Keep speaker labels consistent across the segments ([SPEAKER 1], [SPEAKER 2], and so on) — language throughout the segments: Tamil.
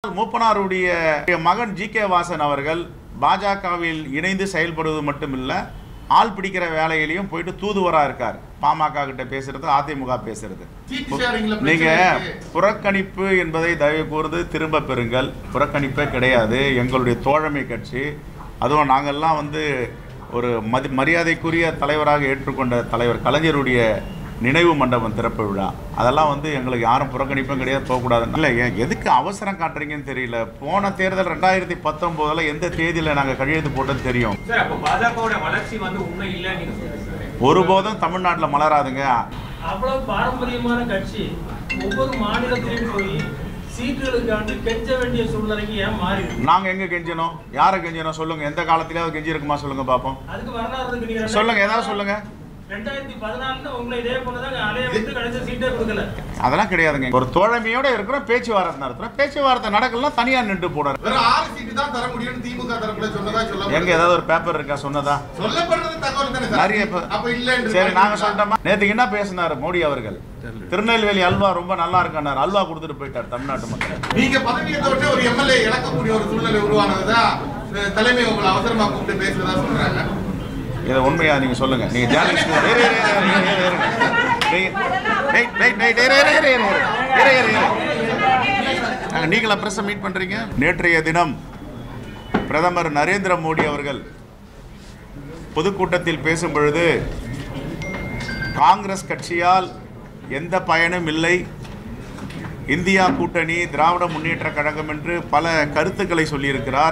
[SPEAKER 1] மூப்பனாருடைய மகன் ஜி கே வாசன் அவர்கள் பாஜகவில் இணைந்து செயல்படுவது மட்டுமில்ல ஆள் பிடிக்கிற வேலையிலையும் போயிட்டு தூதுவரா இருக்கார் பாமக கிட்ட பேசுறது அதிமுக பேசுறது
[SPEAKER 2] சீட் ஷேரிங்ல
[SPEAKER 1] நீங்க
[SPEAKER 2] பிரச்சனை இருக்கு.
[SPEAKER 1] புறக்கணிப்பு என்பதை தயவு கூர்ந்து திரும்ப பெறுங்கள் புறக்கணிப்பே கிடையாது எங்களுடைய தோழமை கட்சி அதுவும் நாங்கள்லாம் வந்து ஒரு மதி மரியாதைக்குரிய தலைவராக ஏற்றுக்கொண்ட தலைவர் கலைஞருடைய நினைவு மண்டபம் திறப்பு விழா அதெல்லாம் வந்து எங்களுக்கு யாரும் புறக்கணிப்பும் கிடையாது போகக்கூடாது இல்லை ஏன் எதுக்கு அவசரம் காட்டுறீங்கன்னு தெரியல போன தேர்தல் ரெண்டாயிரத்தி பத்தொம்போதில் எந்த தேதியில் நாங்கள் கையெழுத்து போட்டது தெரியும்
[SPEAKER 3] சார் அப்போ பாஜகவோட வளர்ச்சி வந்து உண்மை இல்லைன்னு நீங்க சொல்றீங்க சார்
[SPEAKER 1] ஒருபோதும் தமிழ்நாட்டில் மலராதுங்க
[SPEAKER 4] அவ்வளவு பாரம்பரியமான கட்சி ஒவ்வொரு மாநிலத்திலையும் போய் சீட்டுகளுக்காண்டு கெஞ்ச வேண்டிய சூழ்நிலைக்கு ஏன் மாறி இருக்கு?
[SPEAKER 1] நாங்கள் எங்கே கெஞ்சணும் யாரை கெஞ்சணும் சொல்லுங்கள் எந்த காலத்திலேயாவது கெஞ்சி இருக்குமா சொல்லுங்கள் பார்ப்போம்
[SPEAKER 4] அதுக்கு வரலாறு இருக்கு நீங்க
[SPEAKER 1] சொல்லுங்க ஏதாவது சொல்லுங்க
[SPEAKER 4] ரெண்டாயிரத்தி பதினாலுல உங்களை இதே போலதான் அலைய வந்து கடைசி சீட்டே கொடுக்கல
[SPEAKER 1] அதெல்லாம் கிடையாதுங்க ஒரு தோழமையோட இருக்கிறோம் பேச்சுவார்த்தை நடத்துறோம் பேச்சுவார்த்தை நடக்கலாம் தனியா நின்று போடுறோம்
[SPEAKER 2] வெறும் ஆறு சீட்டு தான் தர முடியும்னு திமுக தரப்புல சொன்னதா சொல்ல
[SPEAKER 1] எங்க ஏதாவது ஒரு பேப்பர் இருக்கா சொன்னதா
[SPEAKER 2] சொல்லப்படுறது தகவல் தானே சார்
[SPEAKER 1] நிறைய இப்ப-
[SPEAKER 2] அப்ப இல்லன்னு
[SPEAKER 1] சரி நாங்க சொல்லிட்டோமா நேத்துக்கு என்ன பேசினாரு மோடி அவர்கள் திருநெல்வேலி அல்வா ரொம்ப நல்லா இருக்காரு அல்வா கொடுத்துட்டு போயிட்டார் தமிழ்நாட்டு மக்கள்
[SPEAKER 2] நீங்க பதவி ஏற்ற உடனே ஒரு எம்எல்ஏ இழக்கக்கூடிய ஒரு சூழ்நிலை உருவானதுதான் அஹ், தலைமை உங்களை அவசரமா கூப்பிட்டு பேசுறதா சொல்றாங்க
[SPEAKER 1] இதை உண்மையா நீங்க சொல்லுங்க நீங்க ஜேர்னலிஸ்ட் இரு, இரு, இரு, இரு, இரு, இரு. நீங்க- டேய், டேய், டேய், டேய், இரு, இரு, இரு, இரு, இரு, இரு, இரு. நாங்க நீங்களா பிரஸ் மீட் பண்றீங்க நேற்றைய தினம் பிரதமர் நரேந்திர மோடி அவர்கள் பொதுக்கூட்டத்தில் பேசும் பொழுது காங்கிரஸ் கட்சியால் எந்த பயனும் இல்லை இந்தியா கூட்டணி திராவிட முன்னேற்ற கழகம் என்று பல கருத்துக்களை சொல்லியிருக்கிறார்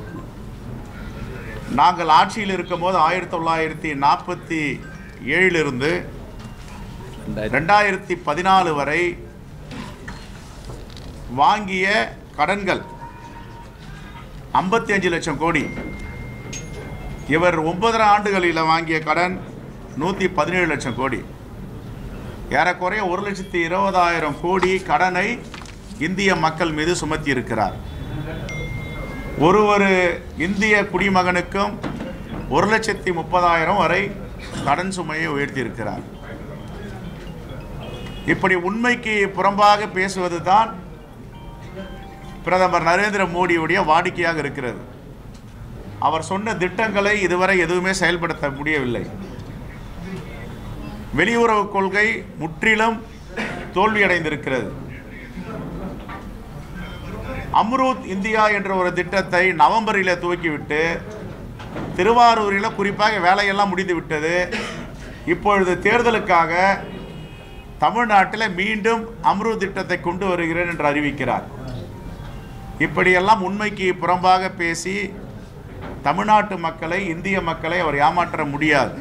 [SPEAKER 1] நாங்கள் ஆட்சியில் இருக்கும்போது ஆயிரத்தி தொள்ளாயிரத்தி நாற்பத்தி ஏழிலிருந்து ரெண்டாயிரத்தி பதினாலு வரை வாங்கிய கடன்கள் ஐம்பத்தி அஞ்சு லட்சம் கோடி இவர் ஒன்பதரை ஆண்டுகளில் வாங்கிய கடன் நூற்றி பதினேழு லட்சம் கோடி ஏறக்குறைய ஒரு லட்சத்தி இருபதாயிரம் கோடி கடனை இந்திய மக்கள் மீது சுமத்தி இருக்கிறார் ஒரு ஒரு இந்திய குடிமகனுக்கும் ஒரு லட்சத்தி முப்பதாயிரம் வரை கடன் சுமையை உயர்த்தியிருக்கிறார் இப்படி உண்மைக்கு புறம்பாக பேசுவது தான் பிரதமர் நரேந்திர மோடியுடைய வாடிக்கையாக இருக்கிறது அவர் சொன்ன திட்டங்களை இதுவரை எதுவுமே செயல்படுத்த முடியவில்லை வெளியுறவு கொள்கை முற்றிலும் தோல்வியடைந்திருக்கிறது அம்ரூத் இந்தியா என்ற ஒரு திட்டத்தை நவம்பரில் துவக்கிவிட்டு திருவாரூரில் குறிப்பாக வேலையெல்லாம் முடிந்து விட்டது இப்பொழுது தேர்தலுக்காக தமிழ்நாட்டில் மீண்டும் அம்ரூத் திட்டத்தை கொண்டு வருகிறேன் என்று அறிவிக்கிறார் இப்படியெல்லாம் உண்மைக்கு புறம்பாக பேசி தமிழ்நாட்டு மக்களை இந்திய மக்களை அவர் ஏமாற்ற முடியாது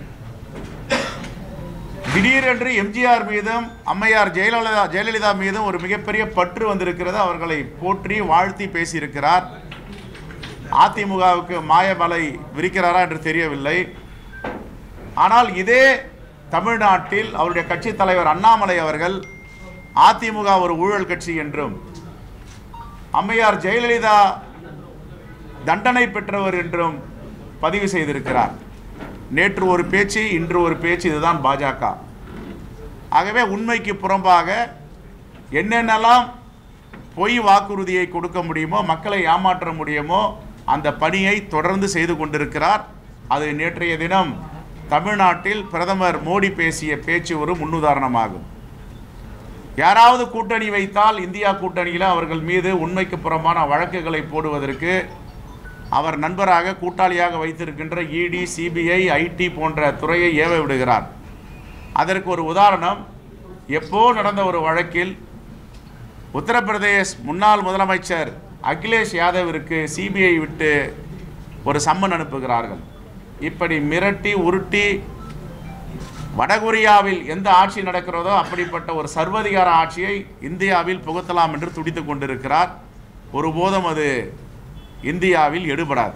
[SPEAKER 1] திடீரென்று எம்ஜிஆர் மீதும் அம்மையார் ஜெயலலிதா ஜெயலலிதா மீதும் ஒரு மிகப்பெரிய பற்று வந்திருக்கிறது அவர்களை போற்றி வாழ்த்தி பேசியிருக்கிறார் அதிமுகவுக்கு மாயமலை விரிக்கிறாரா என்று தெரியவில்லை ஆனால் இதே தமிழ்நாட்டில் அவருடைய கட்சி தலைவர் அண்ணாமலை அவர்கள் அதிமுக ஒரு ஊழல் கட்சி என்றும் அம்மையார் ஜெயலலிதா தண்டனை பெற்றவர் என்றும் பதிவு செய்திருக்கிறார் நேற்று ஒரு பேச்சு இன்று ஒரு பேச்சு இதுதான் பாஜக ஆகவே உண்மைக்கு புறம்பாக என்னென்னலாம் பொய் வாக்குறுதியை கொடுக்க முடியுமோ மக்களை ஏமாற்ற முடியுமோ அந்த பணியை தொடர்ந்து செய்து கொண்டிருக்கிறார் அது நேற்றைய தினம் தமிழ்நாட்டில் பிரதமர் மோடி பேசிய பேச்சு ஒரு முன்னுதாரணமாகும் யாராவது கூட்டணி வைத்தால் இந்தியா கூட்டணியில் அவர்கள் மீது உண்மைக்கு புறம்பான வழக்குகளை போடுவதற்கு அவர் நண்பராக கூட்டாளியாக வைத்திருக்கின்ற இடி சிபிஐ ஐடி போன்ற துறையை ஏவ விடுகிறார் அதற்கு ஒரு உதாரணம் எப்போ நடந்த ஒரு வழக்கில் உத்தரப்பிரதேஷ் முன்னாள் முதலமைச்சர் அகிலேஷ் யாதவிற்கு சிபிஐ விட்டு ஒரு சம்மன் அனுப்புகிறார்கள் இப்படி மிரட்டி உருட்டி வடகொரியாவில் எந்த ஆட்சி நடக்கிறதோ அப்படிப்பட்ட ஒரு சர்வதிகார ஆட்சியை இந்தியாவில் புகுத்தலாம் என்று துடித்துக் கொண்டிருக்கிறார் ஒருபோதும் அது இந்தியாவில் எடுபடாது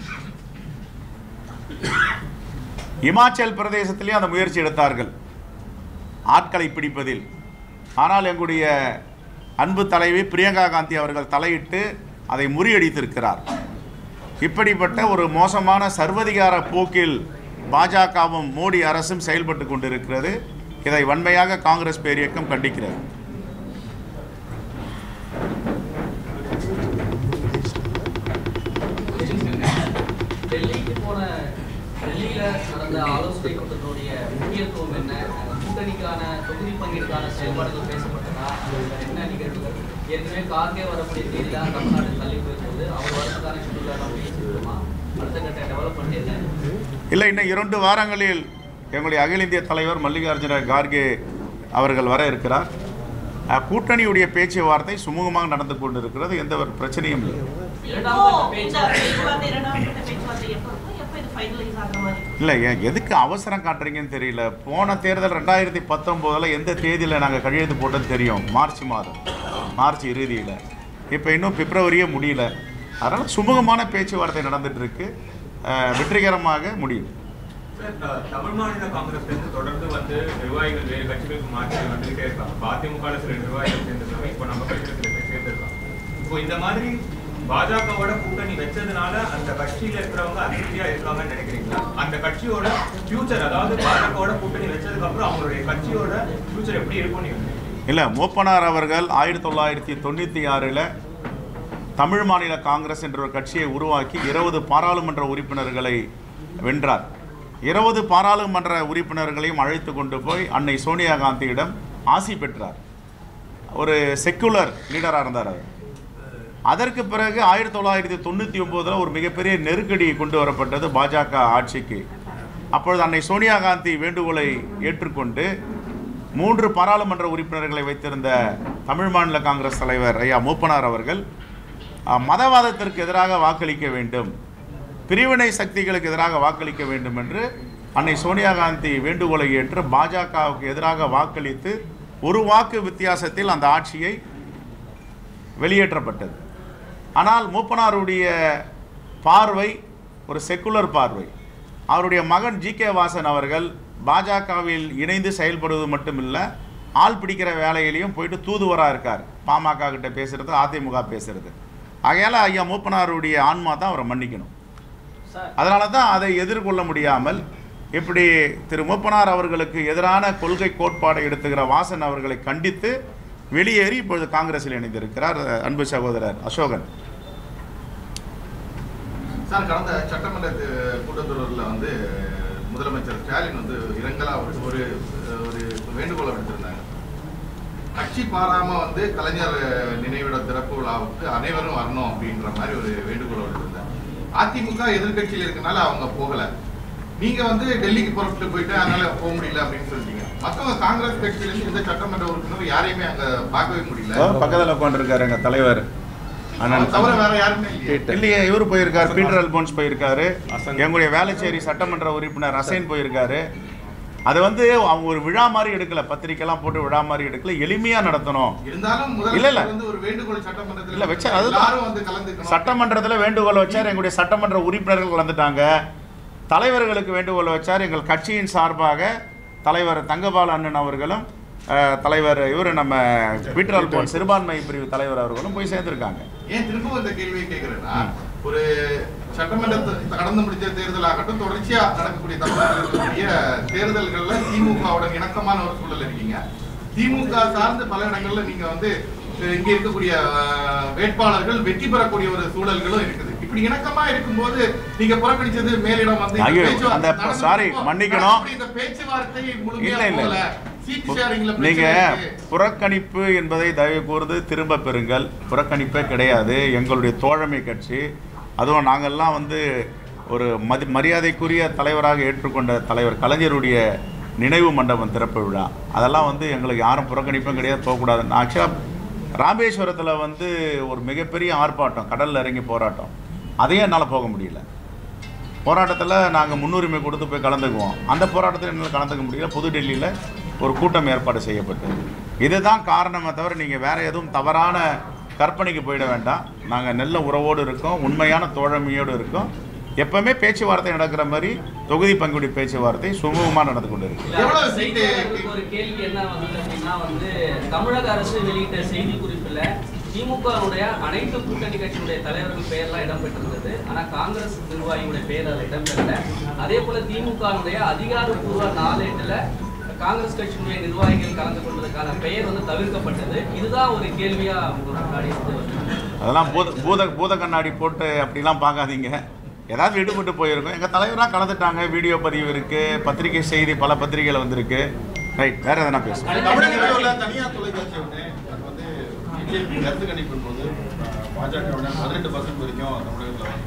[SPEAKER 1] இமாச்சல் பிரதேசத்திலேயும் அந்த முயற்சி எடுத்தார்கள் ஆட்களை பிடிப்பதில் ஆனால் எங்களுடைய அன்பு தலைவி பிரியங்கா காந்தி அவர்கள் தலையிட்டு அதை முறியடித்திருக்கிறார் இப்படிப்பட்ட ஒரு மோசமான சர்வதிகார போக்கில் பாஜகவும் மோடி அரசும் செயல்பட்டு கொண்டிருக்கிறது இதை வன்மையாக காங்கிரஸ் பேரியக்கம் கண்டிக்கிறது
[SPEAKER 5] நடந்த ஆலோசனை கூட்டத்தினுடைய முக்கியத்துவம் என்ன கூட்டணிக்கான தொகுதி பங்கீடுக்கான செயல்பாடுகள் பேசப்பட்டதா வேற என்ன நிகழ்வுகள் ஏற்கனவே கார்கே வரக்கூடிய தேதியில தமிழ்நாடு தள்ளி போயிருந்தது அவர் வரதுக்கான ஷெடியூல நம்ம பேசியிருக்கோமா அடுத்த கட்ட டெவலப்மெண்ட் என்ன
[SPEAKER 1] இல்லை இன்னும் இரண்டு வாரங்களில் எங்களுடைய அகில இந்திய தலைவர் மல்லிகார்ஜுன கார்கே அவர்கள் வர இருக்கிறார் அஹ், கூட்டணியுடைய பேச்சுவார்த்தை சுமூகமாக நடந்து கொண்டிருக்கிறது எந்த ஒரு பிரச்சனையும் இல்லை
[SPEAKER 5] இரண்டாம்
[SPEAKER 6] இப்போ
[SPEAKER 5] கட்ட
[SPEAKER 6] இந்த
[SPEAKER 5] பேச்சுவார்த்தை
[SPEAKER 6] பேச்சுவார்த்தை இரண்டாம் கட்ட பேச்சுவார்த்தை எப்போ இருக்கும் எப்போ இது ஃபைனலைஸ் ஆகுற மாதிரி
[SPEAKER 1] இல்லை ஏன் எதுக்கு அவசரம் காட்டுறீங்கன்னு தெரியல போன தேர்தல் ரெண்டாயிரத்தி பத்தொம்போதில் எந்த தேதியில் நாங்கள் கையெழுத்து போட்டது தெரியும் மார்ச் மாதம் மார்ச் இறுதியில் இப்போ இன்னும் பிப்ரவரியே முடியல அதனால் சுமூகமான பேச்சுவார்த்தை நடந்துட்டு இருக்கு அஹ், வெற்றிகரமாக முடியும்
[SPEAKER 3] சார், த- தமிழ் மாநில காங்கிரஸ்ல இருந்து தொடர்ந்து வந்து நிர்வாகிகள் வேறு கட்சிகளுக்கு மாற்றி வந்துகிட்டே இருக்காங்க இப்ப அதிமுகல சில நிர்வாகிகள் சேர்ந்திருக்காங்க இப்போ நம்ம கட்சியில சில பேர் சேர்ந்திருக்காங்க இப்போ இந்த மாதிரி பாஜகவோட கூட்டணி வச்சதுனால அந்த கட்சியில இருக்கிறவங்க அதிருப்தியா இருக்காங்கன்னு நினைக்கிறீங்களா அந்த கட்சியோட ஃபியூச்சர் அதாவது பாஜகவோட கூட்டணி வச்சதுக்கு அப்புறம் அவங்களுடைய கட்சியோட ஃபியூச்சர் எப்படி இருக்கும் நீங்க நினைக்கிறீங்க?
[SPEAKER 1] இல்லை மூப்பனார் அவர்கள் ஆயிரத்தி தொள்ளாயிரத்தி தொண்ணூற்றி ஆறில் தமிழ் மாநில காங்கிரஸ் என்ற ஒரு கட்சியை உருவாக்கி இருபது பாராளுமன்ற உறுப்பினர்களை வென்றார் இருபது பாராளுமன்ற உறுப்பினர்களையும் அழைத்து கொண்டு போய் அன்னை சோனியா காந்தியிடம் ஆசி பெற்றார் ஒரு செக்குலர் லீடராக இருந்தார் அவர் அதற்கு பிறகு ஆயிரத்தி தொள்ளாயிரத்தி தொண்ணூற்றி ஒம்போதில் ஒரு மிகப்பெரிய நெருக்கடி கொண்டு வரப்பட்டது பாஜக ஆட்சிக்கு அப்பொழுது அன்னை சோனியா காந்தி வேண்டுகோளை ஏற்றுக்கொண்டு மூன்று பாராளுமன்ற உறுப்பினர்களை வைத்திருந்த தமிழ் மாநில காங்கிரஸ் தலைவர் ஐயா மூப்பனார் அவர்கள் அஹ், மதவாதத்திற்கு எதிராக வாக்களிக்க வேண்டும் பிரிவினை சக்திகளுக்கு எதிராக வாக்களிக்க வேண்டும் என்று அன்னை சோனியா காந்தி வேண்டுகோளை ஏற்று பாஜகவுக்கு எதிராக வாக்களித்து ஒரு வாக்கு வித்தியாசத்தில் அந்த ஆட்சியை வெளியேற்றப்பட்டது ஆனால் மூப்பனாருடைய பார்வை ஒரு செக்குலர் பார்வை அவருடைய மகன் ஜி கே வாசன் அவர்கள் பாஜகவில் இணைந்து செயல்படுவது மட்டுமில்லை ஆள் பிடிக்கிற வேலையிலையும் போயிட்டு தூதுவராக இருக்கார் பாமக கிட்ட பேசுறது அதிமுக பேசுறது ஆகையால் ஐயா மூப்பனாருடைய ஆன்மா தான் அவரை மன்னிக்கணும்
[SPEAKER 5] சார்
[SPEAKER 1] அதனால தான் அதை எதிர்கொள்ள முடியாமல் இப்படி திரு மூப்பனார் அவர்களுக்கு எதிரான கொள்கை கோட்பாடை எடுத்துகிற வாசன் அவர்களை கண்டித்து வெளியேறி இப்பொழுது காங்கிரஸில் இணைந்திருக்கிறார் அன்பு சகோதரர் அசோகன்
[SPEAKER 2] சார் கடந்த சட்டமன்ற து- கூட்டத்தொடரில் வந்து முதலமைச்சர் ஸ்டாலின் வந்து இரங்கலா ஒரு ஒரு ஒரு வேண்டுகோளை விடுத்திருந்தாங்க கட்சி பாராம வந்து கலைஞர் நினைவிட திறப்பு விழாவுக்கு அனைவரும் வரணும் அப்படின்ற மாதிரி ஒரு வேண்டுகோளை விடுத்திருந்தாங்க அதிமுக எதிர்க்கட்சியில் இருக்கனால அவங்க போகல நீங்க வந்து டெல்லிக்கு புறப்பட்டு போயிட்டு அதனால போக முடியல அப்படின்னு சொல்லிட்டீங்க மத்தவங்க காங்கிரஸ் கட்சியில இருந்து எந்த சட்டமன்ற உறுப்பினரும் யாரையுமே அங்க பார்க்கவே முடியல
[SPEAKER 1] பக்கத்தில் உட்காந்துருக்காரு எங்கள் தலைவர்
[SPEAKER 2] அவரை
[SPEAKER 1] அண்ணன்
[SPEAKER 2] தவிர வேற யாருமே இல்லையே
[SPEAKER 1] இல்லையே இவர் போயிருக்காரு பீட்டர் அல்போன்ஸ் போயிருக்காரு எங்களுடைய வேளச்சேரி சட்டமன்ற உறுப்பினர் அசைன் போயிருக்காரு அது வந்து அவங்க ஒரு விழா மாதிரி எடுக்கல பத்திரிக்கைலாம் போட்டு விழா மாதிரி எடுக்கல எளிமையா நடத்தணும்
[SPEAKER 2] இருந்தாலும்
[SPEAKER 1] இல்ல, இல்ல.
[SPEAKER 2] முதல்வர் வந்து ஒரு வேண்டுகோள் சட்டமன்றத்தில்
[SPEAKER 1] இல்ல, வச்சா அதுதான்.
[SPEAKER 2] எல்லாரும் வந்து கலந்துக்கணும்
[SPEAKER 1] சட்டமன்றத்தில் வேண்டுகோள் வச்சார் எங்களுடைய சட்டமன்ற உறுப்பினர்கள் கலந்துட்டாங்க தலைவர்களுக்கு வேண்டுகோள் வச்சார் எங்கள் கட்சியின் சார்பாக தலைவர் தங்கபால் அண்ணன் அவர்களும் அஹ், தலைவர் இவர் நம்ம பீட்டர் அல்போன் சிறுபான்மை பிரிவு தலைவர் அவர்களும் போய் சேர்ந்திருக்காங்க
[SPEAKER 2] ஏன் திரும்பவும் இந்த கேள்வியை கேட்கிறேன்னா ஒரு சட்டமன்றத்தை கடந்து முடிச்ச தேர்தலாகட்டும் தொடர்ச்சியா நடக்கக்கூடிய தமிழகத்தில் இருக்கக்கூடிய தேர்தல்கள்ல திமுகவுடன் இணக்கமான ஒரு சூழல் இருக்கீங்க திமுக சார்ந்து பல இடங்கள்ல நீங்க வந்து அஹ், இங்க இருக்கக்கூடிய அஹ், வேட்பாளர்கள் வெற்றி பெறக்கூடிய ஒரு சூழல்களும் இருக்குது இப்படி இணக்கமா இருக்கும்போது நீங்க புறக்கணிச்சது மேலிடம் வந்து இந்த
[SPEAKER 1] ஐயோ,
[SPEAKER 2] பேச்சுவார்த்தை
[SPEAKER 1] அந்த-
[SPEAKER 2] நடந்தப்போ
[SPEAKER 1] sorry, மன்னிக்கணும்.
[SPEAKER 2] நடக்கக்கூடிய இந்த பேச்சுவார்த்தை முழுமையா
[SPEAKER 1] இல்ல, இல்ல.
[SPEAKER 2] போகல சீட் ஷேரிங்ல
[SPEAKER 1] நீங்க
[SPEAKER 2] பிரச்சனை இருக்கு.
[SPEAKER 1] புறக்கணிப்பு என்பதை தயவு கூர்ந்து திரும்ப பெறுங்கள் புறக்கணிப்பே கிடையாது எங்களுடைய தோழமை கட்சி அதுவும் நாங்கள்லாம் வந்து ஒரு மதி மரியாதைக்குரிய தலைவராக ஏற்றுக்கொண்ட தலைவர் கலைஞருடைய நினைவு மண்டபம் திறப்பு விழா அதெல்லாம் வந்து எங்களுக்கு யாரும் புறக்கணிப்பும் கிடையாது போகக்கூடாது ஆக்சுவலாக ராமேஸ்வரத்தில் வந்து ஒரு மிகப்பெரிய ஆர்ப்பாட்டம் கடலில் இறங்கி போராட்டம் அதையும் என்னால் போக முடியல போராட்டத்தில் நாங்கள் முன்னுரிமை கொடுத்து போய் கலந்துக்குவோம் அந்த போராட்டத்தில் என்னால் கலந்துக்க முடியல புதுடெல்லியில் ஒரு கூட்டம் ஏற்பாடு செய்யப்பட்டது இதுதான் காரணமே தவிர நீங்கள் வேற எதுவும் தவறான கற்பனைக்கு போயிட வேண்டாம் நாங்கள் நல்ல உறவோடு இருக்கோம் உண்மையான தோழமையோடு இருக்கோம் எப்பவுமே பேச்சுவார்த்தை நடக்கிற மாதிரி தொகுதி பங்குடி பேச்சுவார்த்தை சுமூகமாக நடந்து கொண்டு இருக்கு
[SPEAKER 5] இல்ல,
[SPEAKER 2] எவ்வளவு சீட்டு?
[SPEAKER 5] செய்தியாளர்களுக்கு ஒரு கேள்வி என்ன வந்தது அப்படின்னா வந்து தமிழக அரசு வெளியிட்ட செய்தி குறிப்புல திமுகவுடைய அனைத்து கூட்டணி கட்சியுடைய தலைவர்கள் பெயர்லாம் இடம்பெற்றிருந்தது ஆனா காங்கிரஸ் நிர்வாகியுடைய பெயர் அதில் இடம்பெறல அதே போல திமுகவுடைய அதிகாரப்பூர்வ நாளேட்டுல காங்கிரஸ் கட்சியினுடைய நிர்வாகிகள் கலந்து கொண்டதுக்கான பெயர் வந்து தவிர்க்கப்பட்டது இதுதான் ஒரு கேள்வியா உங்க முன்னாடி வந்து வருது.
[SPEAKER 1] அதெல்லாம் பூத பூத பூத கண்ணாடி போட்டு அப்படிலாம் பார்க்காதீங்க ஏதாவது விடுபட்டு போயிருக்கும் எங்கள் தலைவராக கலந்துட்டாங்க வீடியோ பதிவு இருக்குது பத்திரிகை செய்தி பல பத்திரிகையில் வந்திருக்கு ரைட் வேறு எதனா பேசுங்க
[SPEAKER 2] தமிழகத்தில் உள்ள தனியார் தொலைக்காட்சி ஒன்று அது வந்து பிஜேபி கருத்து கணிப்பின் போது பாஜகவிட பதினெட்டு பர்சன்ட் வரைக்கும் தமிழகத்தில் வாங்குவாங்க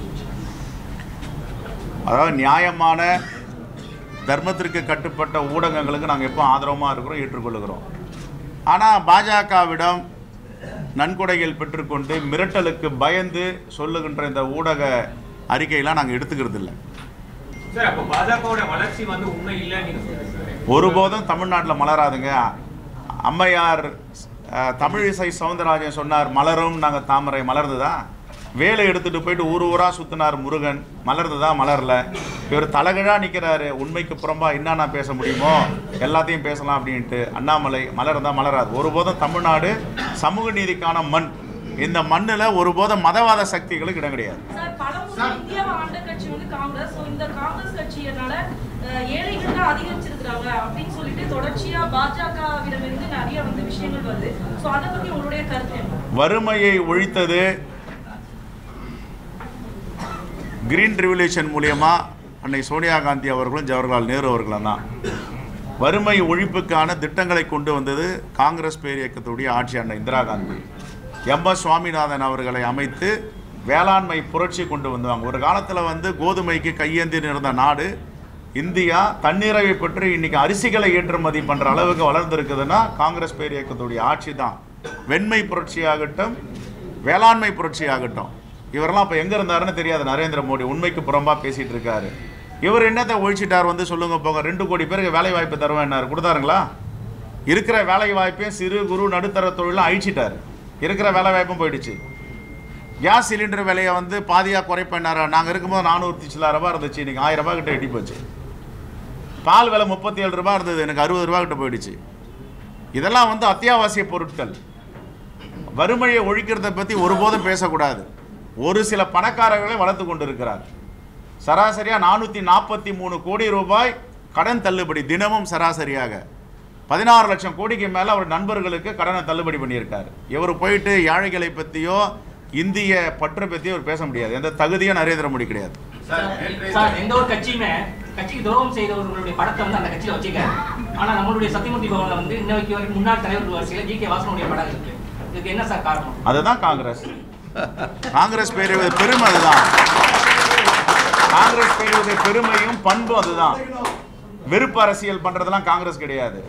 [SPEAKER 1] அதாவது நியாயமான தர்மத்திற்கு கட்டுப்பட்ட ஊடகங்களுக்கு நாங்கள் எப்போ ஆதரவமாக இருக்கிறோம் ஏற்றுக்கொள்ளுகிறோம் ஆனால் பாஜகவிடம் நன்கொடைகள் பெற்றுக்கொண்டு மிரட்டலுக்கு பயந்து சொல்லுகின்ற இந்த ஊடக அறிக்கையெல்லாம் நாங்கள் எடுத்துக்கிறது இல்லை
[SPEAKER 3] சார் அப்போ பாஜகவோட வளர்ச்சி வந்து உண்மை இல்லைன்னு நீங்க சொல்றீங்க
[SPEAKER 1] ஒருபோதும் தமிழ்நாட்டில் மலராதுங்க அம்மையார் அஹ், தமிழிசை சவுந்தரராஜன் சொன்னார் மலரும் நாங்கள் தாமரை மலர்ந்துதா வேலை எடுத்துட்டு போயிட்டு ஊர் ஊரா சுத்தினார் முருகன் மலர்ந்துதா மலரல இவர் தலகழா நிற்கிறாரு உண்மைக்கு புறம்பா என்னென்ன பேச முடியுமோ எல்லாத்தையும் பேசலாம் அப்படின்ட்டு அண்ணாமலை மலர்ந்தா மலராது ஒருபோதும் தமிழ்நாடு சமூக நீதிக்கான மண் இந்த மண்ணில் ஒருபோதும் மதவாத சக்திகளுக்கு இடம் கிடையாது
[SPEAKER 6] சார் பலமுறை இந்தியாவை ஆண்ட கட்சி வந்து காங்கிரஸ் ஸோ இந்த காங்கிரஸ் கட்சியினால அஹ், ஏழைகள் தான் அதிகரிச்சிருக்கிறாங்க அப்படின்னு சொல்லிட்டு தொடர்ச்சியா பாஜகவிடமிருந்து நிறைய வந்து விஷயங்கள் வருது ஸோ அதை பத்தி உங்களுடைய கருத்து என்ன
[SPEAKER 1] வறுமையை ஒழித்தது கிரீன் ரெவல்யூஷன் மூலியமா அன்னை சோனியா காந்தி அவர்களும் ஜவஹர்லால் நேரு அவர்களும் தான் வறுமை ஒழிப்புக்கான திட்டங்களை கொண்டு வந்தது காங்கிரஸ் பேர் இயக்கத்துடைய ஆட்சி அன்னை இந்திரா காந்தி எம் எஸ் சுவாமிநாதன் அவர்களை அமைத்து வேளாண்மை புரட்சி கொண்டு வந்தாங்க ஒரு காலத்தில் வந்து கோதுமைக்கு கையேந்தி இருந்த நாடு இந்தியா தன்னிறைவை பெற்று இன்னைக்கு அரிசிகளை ஏற்றுமதி பண்ணுற அளவுக்கு வளர்ந்துருக்குதுன்னா காங்கிரஸ் பேர் இயக்கத்துடைய ஆட்சி தான் வெண்மை புரட்சி ஆகட்டும் வேளாண்மை புரட்சி ஆகட்டும் இவரெல்லாம் இப்போ எங்கே இருந்தாருன்னு தெரியாது நரேந்திர மோடி உண்மைக்கு புறம்பா பேசிட்டு இருக்காரு இவர் என்னத்தை ஒழிச்சிட்டார் வந்து சொல்லுங்க போங்க ரெண்டு கோடி பேருக்கு வேலை வாய்ப்பு தருவேன்னாரு கொடுத்தாருங்களா இருக்கிற வேலை வாய்ப்பையும் சிறு குறு நடுத்தர தொழிலும் அழிச்சிட்டாரு இருக்கிற வேலை வாய்ப்பும் போயிடுச்சு கேஸ் சிலிண்டர் விலையை வந்து பாதியாக குறைப்பேன்னாரு நாங்கள் இருக்கும்போது நானூற்றி சில ரூபாய் இருந்துச்சு இன்னைக்கு ஆயிரம் ரூபாய் கிட்ட எட்டி போச்சு பால் விலை முப்பத்தி ஏழு ரூபாய் இருந்தது எனக்கு அறுபது ரூபாய் கிட்ட போயிடுச்சு இதெல்லாம் வந்து அத்தியாவசிய பொருட்கள் வறுமையை ஒழிக்கிறத பற்றி ஒருபோதும் பேசக்கூடாது ஒரு சில பணக்காரர்களை வளர்த்து கொண்டு இருக்கிறார் சராசரியாக நானூற்றி நாற்பத்தி மூணு கோடி ரூபாய் கடன் தள்ளுபடி தினமும் சராசரியாக பதினாறு லட்சம் கோடிக்கு மேலே அவர் நண்பர்களுக்கு கடனை தள்ளுபடி பண்ணியிருக்காரு இவர் போயிட்டு ஏழைகளை பற்றியோ இந்திய பற்று பற்றியோ அவர் பேச முடியாது எந்த தகுதியும் நரேந்திர மோடி கிடையாது
[SPEAKER 2] சார் நேற்றைய
[SPEAKER 7] சார் எந்த ஒரு கட்சியுமே கட்சிக்கு துரோகம் செய்தவர்களுடைய படத்தை வந்து அந்த கட்சியில வச்சுக்காரு ஆனா நம்மளுடைய சத்தியமூர்த்தி பவன்ல வந்து இன்ன வரைக்கும் வரைக்கும் முன்னாள் தலைவர் வரிசையில ஜி கே வாசனுடைய படம் இருக்கு இதுக்கு என்ன சார் காரணம்
[SPEAKER 1] அதுதான் காங்கிரஸ் காங்கிரஸ் பெறுவது பெருமை அதுதான் காங்கிரஸ் பெறுவது பெருமையும் பண்பும் அதுதான் வெறுப்பு அரசியல் பண்றதெல்லாம் காங்கிரஸ் கிடையாது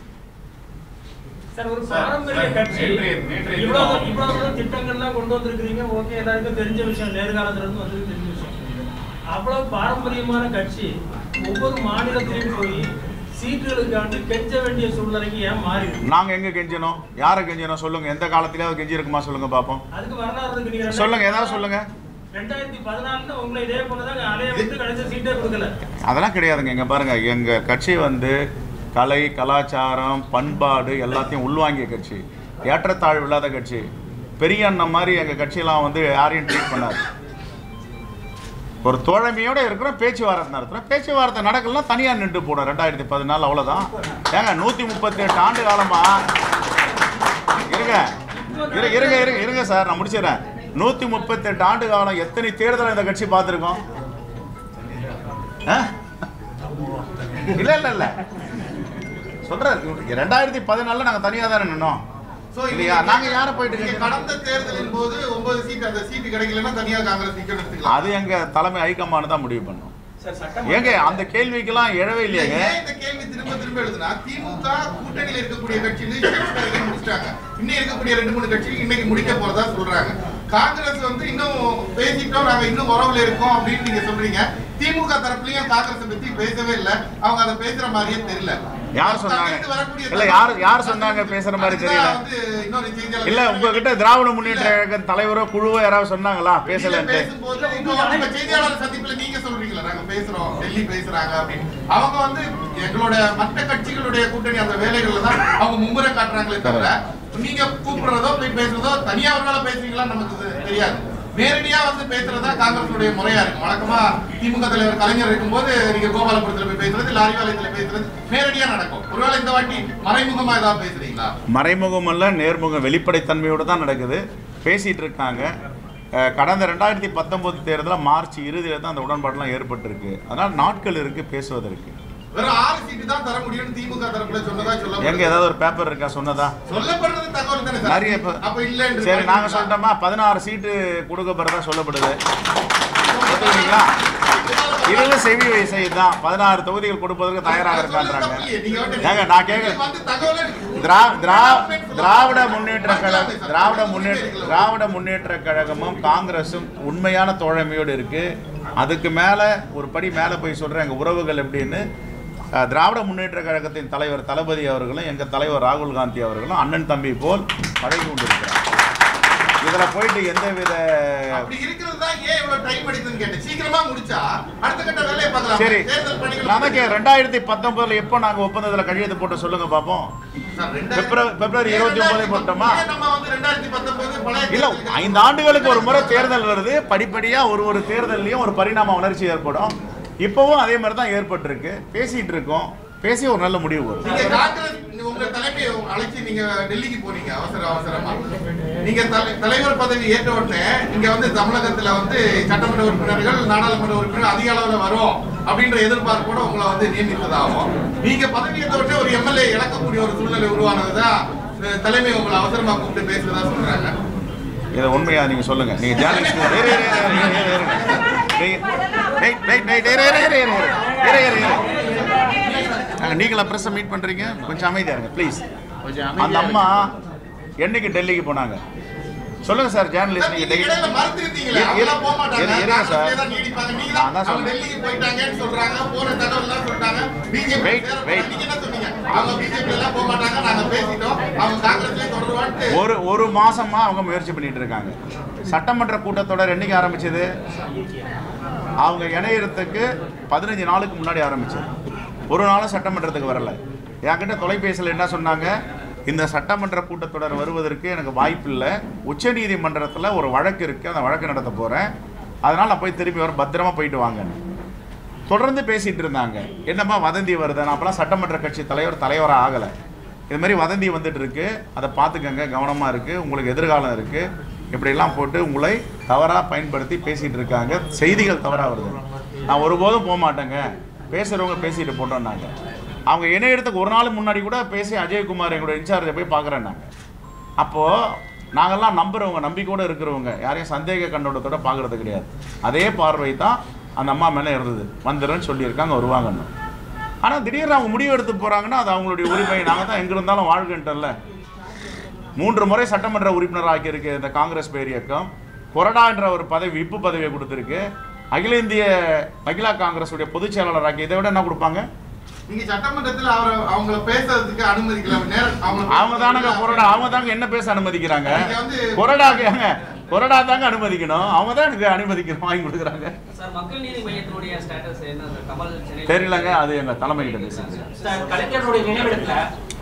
[SPEAKER 4] சார் ஒரு
[SPEAKER 2] சார்,
[SPEAKER 4] பாரம்பரிய
[SPEAKER 2] சார்,
[SPEAKER 4] கட்சி
[SPEAKER 2] நேற்றைய- நேற்றைய
[SPEAKER 4] இவ்வளவு
[SPEAKER 2] தினம்
[SPEAKER 4] இவ்வளவு தூரம் திட்டங்கள்லாம் கொண்டு வந்திருக்கிறீங்க ஓகே எல்லாருக்கும் தெரிஞ்ச விஷயம் நேர்காலத்துல இருந்து வந்து தெரிஞ்ச விஷயம் அவ்வளவு பாரம்பரியமான கட்சி ஒவ்வொரு மாநிலத்திலையும் போய் சீட்டுகளுக்காண்டி கெஞ்ச வேண்டிய சூழ்நிலைக்கு ஏன் மாறி இருக்கு?
[SPEAKER 1] நாங்க எங்க கெஞ்சணும் யாரை கெஞ்சணும் சொல்லுங்க எந்த காலத்திலயாவது கெஞ்சி இருக்குமா சொல்லுங்க பாப்போம்
[SPEAKER 4] அதுக்கு வரலாறு இருக்கு நீங்க
[SPEAKER 1] சொல்லுங்க ஏதாவது சொல்லுங்க
[SPEAKER 4] ரெண்டாயிரத்தி பதினாலுல உங்களை இதே பொண்ணுதான் அலைய விட்டு கடைசி சீட்டே கொடுக்கல
[SPEAKER 1] அதெல்லாம் கிடையாதுங்க இங்க பாருங்க எங்க கட்சி வந்து கலை கலாச்சாரம் பண்பாடு எல்லாத்தையும் உள்வாங்கிய கட்சி ஏற்றத்தாழ்வு இல்லாத கட்சி பெரிய அண்ணன் மாதிரி எங்க கட்சியெல்லாம் வந்து யாரையும் ட்ரீட் பண்ணாது ஒரு தோழமையோட இருக்கிறோம் பேச்சுவார்த்தை நடத்துறோம் பேச்சுவார்த்தை நடக்கலாம் தனியா நின்று போடும் ரெண்டாயிரத்தி பதினாலு அவ்வளவுதான் ஏங்க நூத்தி முப்பத்தி எட்டு ஆண்டு காலமா இருங்க இரு- இருங்க இருங்க இருங்க சார் நான் முடிச்சிடறேன் நூத்தி முப்பத்தி எட்டு ஆண்டு காலம் எத்தனை தேர்தலை இந்த கட்சி பார்த்துருக்கோம் இல்ல இல்ல இல்ல சொல்றேன் ரெண்டாயிரத்தி பதினாலுல நாங்க தனியா தானே நின்னோம்
[SPEAKER 2] So,
[SPEAKER 1] இல்லையா
[SPEAKER 2] இன்னைக்கு
[SPEAKER 1] நாங்க யாரை போயிட்டு
[SPEAKER 2] நீங்க
[SPEAKER 1] கேட்கணும்?
[SPEAKER 2] கடந்த தேர்தலின் போது ஒன்பது சீட் அந்த சீட்டு கிடைக்கலன்னா தனியா காங்கிரஸ் நிக்கணும் எடுத்துக்கலாம்
[SPEAKER 1] அது எங்க தலைமை ஹைகமாண்ட் தான் முடிவு பண்ணும் ஏங்க அந்த கேள்விக்கெல்லாம் எழவே இல்லையாங்க
[SPEAKER 2] ஏன் இந்த கேள்வி திரும்ப திரும்ப எழுதுனா திமுக கூட்டணியில இருக்கக்கூடிய கட்சின்னு ஷேக்ஸ்பியரை முடிச்சிட்டாங்க இன்னும் இருக்கக்கூடிய ரெண்டு மூணு கட்சி இன்னைக்கு முடிக்க போறதா சொல்றாங்க காங்கிரஸ் வந்து இன்னும் பேசிட்டோம் நாங்க இன்னும் உறவுல இருக்கோம் அப்படின்னு நீங்க சொல்றீங்க திமுக தரப்புலயும் காங்கிரஸ் பத்தி பேசவே இல்ல அவங்க அதை பேசுற மாதிரியே தெரியல
[SPEAKER 1] யார் சொன்னாங்க?
[SPEAKER 2] தங்களுக்கு வரக்கூடிய
[SPEAKER 1] இல்ல, யார் யார் சொன்னாங்க பேசுற மாதிரி
[SPEAKER 2] அதுதான்
[SPEAKER 1] தெரியல
[SPEAKER 2] வந்து இன்னொரு செய்தியாளர்
[SPEAKER 1] இல்ல உங்ககிட்ட திராவிட முன்னேற்ற கழக தலைவரோ குழுவோ யாராவது சொன்னாங்களா
[SPEAKER 2] நீங்க
[SPEAKER 1] பேசலன்ட்டு
[SPEAKER 2] பேசும்போது இப்போ உங்க செய்தியாளர் சந்திப்புல நீங்க சொல்றீங்களா நாங்க பேசுறோம் டெல்லி பேசுறாங்க அப்படின்னு அவங்க வந்து எங்களோட மற்ற கட்சிகளுடைய கூட்டணி அந்த வேலைகள்ல தான் அவங்க மும்முறை காட்டுறாங்களே தவிர நீங்க கூப்பிடுறதோ போய் பேசுறதோ தனியா ஒரு வேளை பேசுறீங்களா நமக்கு தெ- தெரியாது நேரடியா வந்து பேசுறதா காங்கிரஸுடைய முறையா இருக்கு வழக்கமா திமுக தலைவர் கலைஞர் இருக்கும்போது நீங்க கோபாலபுரத்துல போய் பேசுறது லாரி வாலயத்துல பேசுறது நேரடியா நடக்கும் ஒருவேளை இந்த வாட்டி மறைமுகமா ஏதாவது பேசுறீங்களா
[SPEAKER 1] மறைமுகம் அல்ல நேர்முகம் வெளிப்படைத்தன்மையோடு தான் நடக்குது பேசிட்டு இருக்காங்க அஹ், கடந்த ரெண்டாயிரத்தி பத்தொம்போது தேர்தலில் மார்ச் இறுதியில் தான் அந்த உடன்பாடுலாம் ஏற்பட்டிருக்கு அதனால் நாட்கள் இருக்குது பேசுவதற்கு
[SPEAKER 2] வெறும் ஆறு சீட்டு தான் தர முடியும்னு திமுக தரப்புல சொன்னதா
[SPEAKER 1] எங்கே
[SPEAKER 2] சொல்ல
[SPEAKER 1] ஏதாவது ஒரு பேப்பர் இருக்கா சொன்னதா
[SPEAKER 2] சொல்லப்படுறது தகவல் தானே சார்
[SPEAKER 1] நிறைய இப்ப-
[SPEAKER 2] அப்ப இல்லன்னு
[SPEAKER 1] சரி நாங்கள் சொல்லிட்டோமா பதினாறு சீட்டு கொடுக்கப்படுறதா சொல்லப்படுது ஒத்துக்கிறீங்களா இதுவும் செவி செய்தி தான் பதினாறு தொகுதிகள் கொடுப்பதற்கு தயாராக இருக்கான்றாங்க ஏங்க நான் கேட்க திரா திரா திராவிட முன்னேற்ற கழகம் திராவிட முன்னேற்ற திராவிட முன்னேற்ற கழகமும் காங்கிரஸும் உண்மையான தோழமையோடு இருக்கு அதுக்கு மேலே ஒரு படி மேலே போய் சொல்கிறேன் எங்கள் உறவுகள் எப்படின்னு அஹ், திராவிட முன்னேற்ற கழகத்தின் தலைவர் தளபதி அவர்களும் எங்கள் தலைவர் ராகுல் காந்தி அவர்களும் அண்ணன் தம்பி போல் பழகி கொண்டிருக்கிறார் இதில் போயிட்டு எந்தவித
[SPEAKER 2] அப்படி இருக்கிறது தான் ஏன் இவ்வளவு டைம் எடுக்குதுன்னு கேட்டேன் சீக்கிரமா முடிச்சா அடுத்த கட்ட வேலையை பார்க்கலாம்
[SPEAKER 1] சரி
[SPEAKER 2] தேர்தல் பணிகள்
[SPEAKER 1] நமக்கு ரெண்டாயிரத்தி பத்தொன்பதுல எப்போ நாங்கள் ஒப்பந்தத்தில் கையெழுத்து போட்டு சொல்லுங்க பார்ப்போம்
[SPEAKER 2] சார், ரெண்டாயிரத்தி-
[SPEAKER 1] பிப்ரவரி- பிப்ரவரி இருபத்தி ஒன்பது போட்டோமா?
[SPEAKER 2] ஏன் நம்ம வந்து ரெண்டாயிரத்தி பத்தொன்பது பழைய
[SPEAKER 1] இல்ல
[SPEAKER 2] தேர்தலுக்கு-
[SPEAKER 1] ஐந்து ஆண்டுகளுக்கு ஒரு முறை தேர்தல் வருது படிப்படியா ஒரு ஒரு தேர்தல்லையும் ஒரு பரிணாம வளர்ச்சி ஏற்படும் இப்பவும் அதே மாதிரி தான் ஏற்பட்டிருக்கு பேசிட்டு இருக்கோம் பேசி ஒரு நல்ல முடிவு வரும்
[SPEAKER 2] நீங்க காங்கிரஸ் உங்க தலைமையை அழைச்சு நீங்க டெல்லிக்கு போனீங்க அவசர அவசரமா நீங்க தலை- தலைவர் பதவி ஏற்ற உடனே இங்க வந்து தமிழகத்துல வந்து சட்டமன்ற உறுப்பினர்கள் நாடாளுமன்ற உறுப்பினர் அதிக அளவுல வரும் அப்படின்ற எதிர்பார்ப்போட உங்களை வந்து நியமித்ததாகும் நீங்க பதவி ஏற்ற உடனே ஒரு எம்எல்ஏ இழக்கக்கூடிய ஒரு சூழ்நிலை உருவானதுதான் அஹ், தலைமை உங்களை அவசரமா கூப்பிட்டு பேசுறதா சொல்றாங்க
[SPEAKER 1] இதை உண்மையா நீங்க சொல்லுங்க நீங்க ஜேர்னலிஸ்ட் இரு, இரு, இரு, இரு, இரு, இரு. நீங்க- டேய், டேய், டேய், இரு, இரு, இரு, இரு, இரு, இரு, இரு. அஹ், நீங்களா பிரஸ் மீட் பண்றீங்க கொஞ்சம் அமைதியா இருங்க ப்ளீஸ் அந்த அம்மா என்னைக்கு டெல்லிக்கு போனாங்க சொல்லுங்க சார் ஜேர்னலிஸ்ட் நீங்க
[SPEAKER 2] நீங்க
[SPEAKER 1] டெல்லி
[SPEAKER 2] இடையில மறுத்திருந்தீங்களே,
[SPEAKER 1] இரு-
[SPEAKER 2] அவங்கெல்லாம் போக மாட்டாங்க.
[SPEAKER 1] இரு- இருங்க சார்.
[SPEAKER 2] காங்கிரஸ்லயே தான் நீடிப்பாங்க. நீங்க
[SPEAKER 1] நான் தான்
[SPEAKER 2] தான் அவங்க
[SPEAKER 1] சொல்றேன்.
[SPEAKER 2] டெல்லிக்கு போயிட்டாங்கன்னு சொல்றாங்க. போன தகவல்லாம் சொல்லிட்டாங்க. BJP
[SPEAKER 1] Wait,
[SPEAKER 2] சேர
[SPEAKER 1] wait.
[SPEAKER 2] போறாங்க. நீங்க என்ன சொன்னீங்க? அவங்க BJP எல்லாம் போக மாட்டாங்க. நாங்க பேசிட்டோம். அவங்க காங்கிரஸ்லயே தொடருவான்ட்டு.
[SPEAKER 1] ஒரு ஒரு மாசமா அவங்க முயற்சி பண்ணிட்டு இருக்காங்க சட்டமன்ற கூட்டத்தொடர் என்னைக்கு ஆரம்பிச்சது அவங்க இணையறதுக்கு பதினஞ்சு நாளுக்கு முன்னாடி ஆரம்பிச்சது ஒரு நாளும் சட்டமன்றத்துக்கு வரல என்கிட்ட தொலைபேசியில் என்ன சொன்னாங்க இந்த சட்டமன்ற கூட்டத்தொடர் வருவதற்கு எனக்கு வாய்ப்பு இல்லை உச்சநீதிமன்றத்தில் ஒரு வழக்கு இருக்குது அந்த வழக்கு நடத்த போகிறேன் அதனால் நான் போய் திருப்பி வர பத்திரமா போயிட்டு வாங்கன்னு தொடர்ந்து பேசிட்டு இருந்தாங்க என்னம்மா வதந்தி வருது நான் அப்பலாம் சட்டமன்ற கட்சி தலைவர் தலைவராக ஆகலை இது மாதிரி வதந்தி வந்துட்டு இருக்கு அதை பார்த்துக்கங்க கவனமாக இருக்குது உங்களுக்கு எதிர்காலம் இருக்குது இப்படியெல்லாம் போட்டு உங்களை தவறாக பயன்படுத்தி பேசிகிட்டு இருக்காங்க செய்திகள் தவறாக வருது நான் ஒருபோதும் போக மாட்டேங்க பேசுகிறவங்க பேசிட்டு போட்டோம்னாங்க அவங்க இணையத்துக்கு ஒரு நாள் முன்னாடி கூட பேசி அஜயகுமார் எங்களோட இன்சார்ஜை போய் பார்க்குறேன்னாங்க அப்போது நாங்கள்லாம் நம்புறவங்க நம்பிக்கையோடு இருக்கிறவங்க யாரையும் சந்தேக கண்ணோட்டத்தோட பார்க்கறது கிடையாது அதே பார்வை தான் அந்த அம்மா மேலே இருந்தது வந்துடுறேன்னு சொல்லியிருக்காங்க வருவாங்கன்னு ஆனால் திடீர்னு அவங்க முடிவு எடுத்து போகிறாங்கன்னா அது அவங்களுடைய உரிமை நாங்கள் தான் எங்கே இருந்தாலும் வாழ்கின்றல மூன்று முறை சட்டமன்ற உறுப்பினர் ஆக்கியிருக்கு இந்த காங்கிரஸ் பேர் இயக்கம் கொறடா என்ற ஒரு பதவி விப்பு பதவியை கொடுத்துருக்கு அகில இந்திய மகிழா காங்கிரஸுடைய பொதுச் செயலாளர் ஆக்கி இதை விட என்ன கொடுப்பாங்க
[SPEAKER 2] நீங்க சட்டமன்றத்துல அவரை அவங்கள பேசுறதுக்கு அனுமதிக்கல நேரம் அவங்கள
[SPEAKER 1] அவங்க தானங்க கொறடா அவங்க தாங்க என்ன பேச அனுமதிக்கிறாங்க
[SPEAKER 2] நீங்க வந்து-
[SPEAKER 1] கொறடாக்கு ஏங்க கொறடா தாங்க அனுமதிக்கணும் அவங்க தான் எனக்கு அனுமதிக்கணும் வாங்கி கொடுக்குறாங்க
[SPEAKER 5] சார் மக்கள் நீதி மையத்தினுடைய ஸ்டேட்டஸ் என்ன சார் கமல் சென்னை
[SPEAKER 1] தெரியலங்க அது எங்க தலைமை கிட்ட பேசுங்க
[SPEAKER 7] சார் கலைஞருடைய நினைவிடத்துல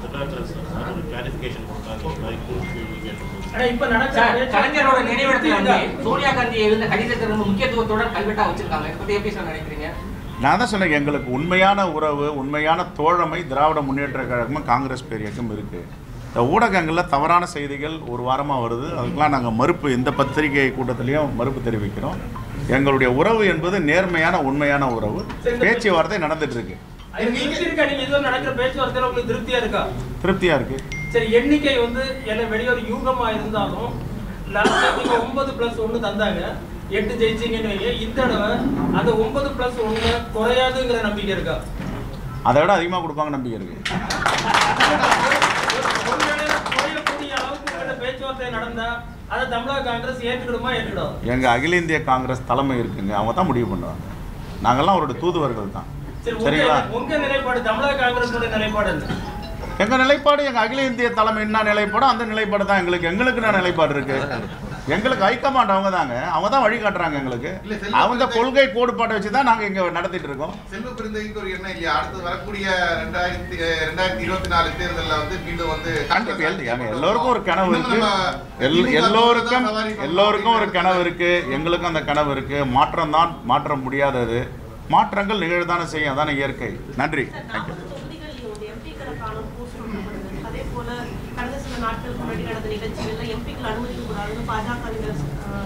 [SPEAKER 4] ஆனா இப்ப நடக்கிற
[SPEAKER 7] சார்
[SPEAKER 4] பேச்சு-
[SPEAKER 7] கலைஞரோட நினைவிடத்துல வந்து சோனியா காந்தி எழுந்த கடிதத்தை ரொம்ப முக்கியத்துவத்தோட கல்வெட்டா வச்சிருக்காங்க இதை பத்தி எப்படி சார் நினைக்கிறீங்க
[SPEAKER 1] நான் தான் சொன்னேன் எங்களுக்கு உண்மையான உறவு உண்மையான தோழமை திராவிட முன்னேற்ற கழகமும் காங்கிரஸ் பேரியக்கம் இருக்கு இந்த ஊடகங்களில் தவறான செய்திகள் ஒரு வாரமாக வருது அதுக்கெல்லாம் நாங்கள் மறுப்பு இந்த பத்திரிகை கூட்டத்திலையும் மறுப்பு தெரிவிக்கிறோம் எங்களுடைய உறவு என்பது நேர்மையான உண்மையான உறவு பேச்சுவார்த்தை நடந்துட்டு இருக்கு
[SPEAKER 4] அது திருப்தி இருக்கா நீங்க இதுவரை நடக்கிற பேச்சுவார்த்தையில உங்களுக்கு திருப்தியா இருக்கா
[SPEAKER 1] திருப்தியாக இருக்கு
[SPEAKER 4] சரி எண்ணிக்கை வந்து என்ன வெளியொரு யூகமா இருந்தாலும் லாஸ்ட் டைம் நீங்க ஒன்பது பிளஸ் ஒன்னு தந்தாங்க எட்டு ஜெயிச்சீங்கன்னு வைங்க இந்த தடவை அந்த ஒன்பது பிளஸ் ஒன்னு குறையாதுங்கிற நம்பிக்கை இருக்கா
[SPEAKER 1] அதை விட அதிகமாக கொடுப்பாங்க நம்பிக்கை இருக்கு
[SPEAKER 4] ஒருவேளை குறையக்கூடிய அளவுக்கு உங்கள்ட்ட பேச்சுவார்த்தை நடந்தா அதை தமிழக காங்கிரஸ் ஏற்றுக்கிடுமா ஏற்றுக்கிடும்
[SPEAKER 1] எங்கள் அகில இந்திய காங்கிரஸ் தலைமை இருக்குங்க அவங்க தான் முடிவு பண்ணுவாங்க நாங்கள்லாம் அவரோட தூதுவர்கள் தான்
[SPEAKER 4] சரி
[SPEAKER 1] சரிங்களா
[SPEAKER 4] உங்க உங்க நிலைப்பாடு தமிழக காங்கிரஸோட நிலைப்பாடு என்ன
[SPEAKER 1] எங்க நிலைப்பாடு எங்க அகில இந்திய தலைமை என்ன நிலைப்பாடோ அந்த நிலைப்பாடு தான் எங்களுக்கு எங்களுக்கு என்ன நிலைப்பாடு இருக்கு எங்களுக்கு ஹைகமாண்ட் அவங்க தாங்க அவங்க தான் வழி காட்டுறாங்க எங்களுக்கு
[SPEAKER 2] இல்ல, செல்வ
[SPEAKER 1] அவங்க
[SPEAKER 2] பிறந்தகை-
[SPEAKER 1] கொள்கை கோட்பாட்டை வச்சு தான் நாங்க இங்க நடத்திட்டு இருக்கோம்
[SPEAKER 2] செல்வ பெருந்தகைக்கு ஒரு எண்ணம் இல்லையா அடுத்து வரக்கூடிய ரெண்டாயிரத்தி ரெண்டாயிரத்தி இருபத்தி நாலு தேர்தல்ல வந்து மீண்டும் வந்து
[SPEAKER 1] கண்டிப்பா எல்- ஏங்க, எல்லோருக்கும் ஒரு கனவு
[SPEAKER 2] இன்னும்
[SPEAKER 1] இருக்கு
[SPEAKER 2] நம்ம
[SPEAKER 1] எல்-
[SPEAKER 2] திமுக
[SPEAKER 1] எல்லோருக்கும்
[SPEAKER 2] சவாரி பண்ணணும்
[SPEAKER 1] எல்லோருக்கும் ஒரு கனவு
[SPEAKER 2] அப்படிங்கிற
[SPEAKER 1] இருக்கு எங்களுக்கும் அந்த கனவு இருக்கு மாற்றம் தான் மாற்ற முடியாதது மாற்றங்கள் நிகழ்தானே செய்யும் அதான இயற்கை நன்றி தேங்க்யூ
[SPEAKER 8] நாற்பது தொகுதிகளில் எம்பிக்களை காணும் பூசப்பட்டது அதே போல கடந்த சில நாட்களுக்கு முன்னாடி நடந்த நிகழ்ச்சிகள்ல எம்பிக்கள் அனுமதிக்க கூடாதுன்னு பாஜக அங்க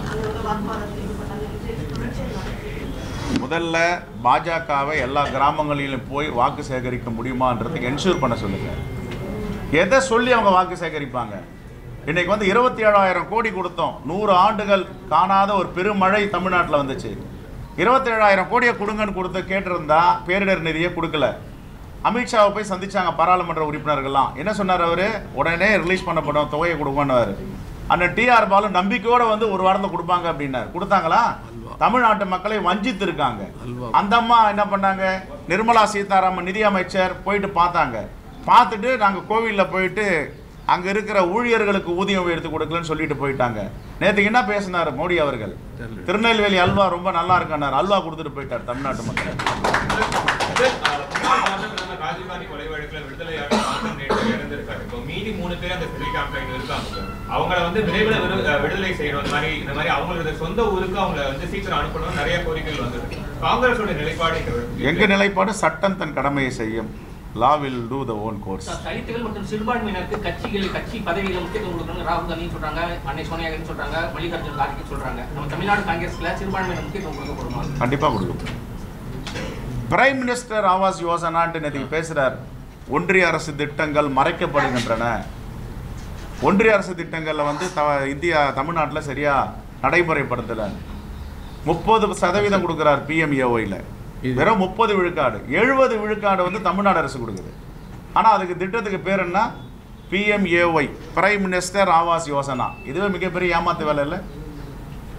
[SPEAKER 8] ஆர்ப்பாட்டத்தில் ஈடுபட்டாங்க என்று தொடர்ச்சியாக நடக்கிறது
[SPEAKER 1] முதல்ல பாஜகவை எல்லா கிராமங்களிலும் போய் வாக்கு சேகரிக்க முடியுமான்றதுக்கு என்ஷூர் பண்ண சொல்லுங்க எதை சொல்லி அவங்க வாக்கு சேகரிப்பாங்க இன்னைக்கு வந்து இருபத்தி ஏழாயிரம் கோடி கொடுத்தோம் நூறு ஆண்டுகள் காணாத ஒரு பெருமழை தமிழ்நாட்டில் வந்துச்சு இருபத்தி ஏழாயிரம் கோடியை கொடுங்கன்னு கொடுத்து கேட்டிருந்தா பேரிடர் நிதியை கொடுக்கல அமித்ஷாவை போய் சந்திச்சாங்க பாராளுமன்ற உறுப்பினர்கள்லாம் என்ன சொன்னார் அவரு உடனே ரிலீஸ் பண்ணப்படும் தொகையை கொடுங்கன்னு அண்ணன் டிஆர் பாலு நம்பிக்கையோட வந்து ஒரு வாரத்தில் கொடுப்பாங்க அப்படின்னாரு கொடுத்தாங்களா தமிழ்நாட்டு மக்களை வஞ்சித்து இருக்காங்க அந்த அம்மா என்ன பண்ணாங்க நிர்மலா சீதாராமன் நிதி அமைச்சர் போயிட்டு பார்த்தாங்க பார்த்துட்டு நாங்கள் கோவிலில் போயிட்டு அங்கே இருக்கிற ஊழியர்களுக்கு ஊதியம் எடுத்து கொடுக்கலன்னு சொல்லிட்டு போயிட்டாங்க நேற்றுக்கு என்ன பேசினார் மோடி அவர்கள் திருநெல்வேலி அல்வா ரொம்ப நல்லா இருக்கானார் அல்வா கொடுத்துட்டு போயிட்டார் தமிழ்நாட்டு மக்கள்
[SPEAKER 3] முதல், அஹ், முன்னாள் பாஜக பிரதமர் ராஜீவ்காந்தி கொலை வழக்குல விடுதலையாக மாற்றம் நேற்று இறந்திருக்காரு இப்போ மீதி மூணு பேர் அந்த சிறை கேம்ப்ல இருக்காங்க அவங்கள வந்து விரைவில் விடு- அஹ், விடுதலை செய்யணும் இந்த மாதிரி இந்த மாதிரி அவங்களோட சொந்த ஊருக்கு அவங்கள வந்து சீக்கிரம் அனுப்பணும் நிறைய கோரிக்கைகள் வந்திருக்கு காங்கிரஸோட நிலைப்பாடு இங்க இருக்கு.
[SPEAKER 1] எங்க நிலைப்பாடு சட்டம் தன் கடமையை செய்யும் law will do the own course
[SPEAKER 7] sir, தலித்துகள் மற்றும் சிறுபான்மையினருக்கு கட்சிகள் கட்சி பதவிகளை முக்கியத்துவம் கொடுக்கணும் ராகுல் காந்தியும் சொல்றாங்க அன்னை சோனியா காந்தி சொல்றாங்க மல்லிகார்ஜுன் கார்கே சொல்றாங்க நம்ம தமிழ்நாடு காங்கிரஸ்ல சிறுபான்மையினர் முக்கியத்துவம் கொடுக்கப்படுமா
[SPEAKER 1] கண்டிப்பா கொடுக்கும் பிரைம் மினிஸ்டர் ஆவாஸ் யோசனான்ட்டு நேற்று பேசுறார் ஒன்றிய அரசு திட்டங்கள் மறைக்கப்படுகின்றன ஒன்றிய அரசு திட்டங்களில் வந்து த இந்தியா தமிழ்நாட்டில் சரியா நடைமுறைப்படுத்தலை முப்பது சதவீதம் கொடுக்குறார் பிஎம்ஏஒயில் வெறும் முப்பது விழுக்காடு எழுபது விழுக்காடு வந்து தமிழ்நாடு அரசு கொடுக்குது ஆனால் அதுக்கு திட்டத்துக்கு பேர் என்ன PMAY prime minister Awas Yojana இதுவே மிகப்பெரிய ஏமாத்து வேலை இல்லை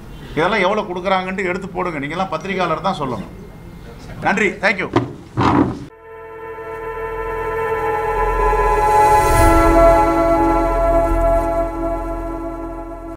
[SPEAKER 1] இதெல்லாம் எவ்வளோ கொடுக்குறாங்கன்ட்டு எடுத்து போடுங்க நீங்கள்லாம் பத்திரிகையாளர் தான் சொல்லணும் நன்றி தேங்க்யூ